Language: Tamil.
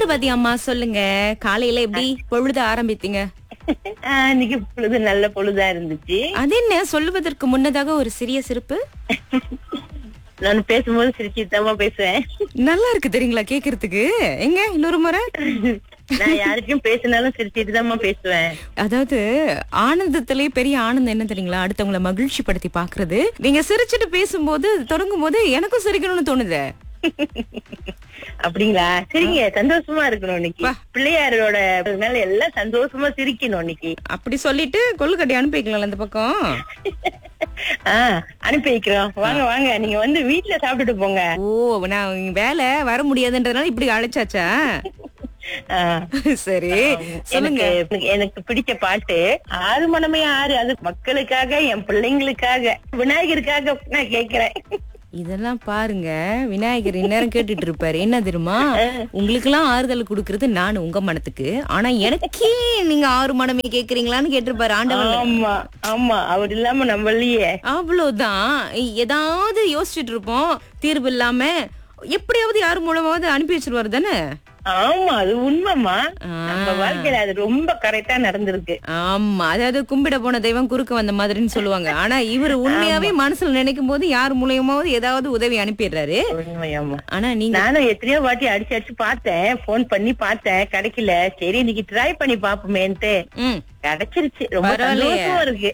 புஷ்பவதி அம்மா சொல்லுங்க காலையில எப்படி பொழுது ஆரம்பித்தீங்க ஆஹ், இன்னைக்கு பொழுது நல்ல பொழுதா இருந்துச்சு அது என்ன சொல்லுவதற்கு முன்னதாக ஒரு சிறிய சிரிப்பு நான் பேசும்போது சிரிச்சுதாம்மா பேசுவேன் நல்லா இருக்கு தெரியுங்களா கேக்குறதுக்கு எங்க இன்னொரு முறை நான் யாருக்கும் பேசினாலும் சிரிச்சிட்டு தான்மா பேசுவேன் அதாவது ஆனந்தத்திலேயே பெரிய ஆனந்தம் என்ன தெரியுங்களா அடுத்தவங்கள மகிழ்ச்சி படுத்தி பாக்குறது நீங்க சிரிச்சிட்டு பேசும்போது தொடங்கும் போது எனக்கும் சிரிக்கணும்னு தோணுது அப்படிங்களா சரிங்க சந்தோஷமா இருக்கணும் இன்னைக்கு பிள்ளையாரோட மேல எல்லாம் சந்தோஷமா சிரிக்கணும் இன்னைக்கு அப்படி சொல்லிட்டு கொள்ளுக்கட்டி அனுப்பி வைக்கலாம் அந்த பக்கம் ஆஹ் அனுப்பி வைக்கிறோம் வாங்க வாங்க நீங்க வந்து வீட்டுல சாப்பிட்டுட்டு போங்க ஓ நான் இங்க வேலை வர முடியாதுன்றதுனால இப்படி அழைச்சாச்சா ஆஹ் சரி சொல்லுங்க எனக்கு எனக்கு பிடிச்ச பாட்டு ஆறு மனமே ஆறு அது மக்களுக்காக என் பிள்ளைங்களுக்காக விநாயகருக்காக நான் கேக்குறேன் இதெல்லாம் பாருங்க விநாயகர் இந்நேரம் கேட்டுட்டு இருப்பாரு என்ன தெரியுமா உங்களுக்கு எல்லாம் ஆறுதல் கொடுக்கறது நான் உங்க மனத்துக்கு ஆனா எனக்கே நீங்க ஆறு மனமே கேக்குறீங்களான்னு கேட்டிருப்பாரு ஆண்டவன் ஆமா ஆமா அவர் இல்லாம நம்மளையே அவ்வளவுதான் ஏதாவது யோசிச்சுட்டு இருப்போம் தீர்வு இல்லாம எப்படியாவது யார் மூலமாவது அனுப்பி வச்சிருவாரு தானே ஆமா அது உண்மைமா நம்ம வாழ்க்கையில அது ரொம்ப கரெக்டா நடந்திருக்கு ஆமா அதாவது கும்பிட போன தெய்வம் குறுக்க வந்த மாதிரின்னு சொல்லுவாங்க ஆனா இவர் உண்மையாவே மனசுல நினைக்கும் போது யார் மூலியமாவது ஏதாவது உதவி அனுப்பிடுறாரு உண்மையாமா ஆனா நீங்க நானும் எத்தனையோ வாட்டி அடிச்சு அடிச்சு பார்த்தேன் போன் பண்ணி பார்த்தேன் கிடைக்கல சரி இன்னைக்கு ட்ரை பண்ணி பாப்போமேன்ட்டு ம் கிடைச்சிருச்சு ரொம்ப பரவாயில்லையே. சந்தோஷமா இருக்கு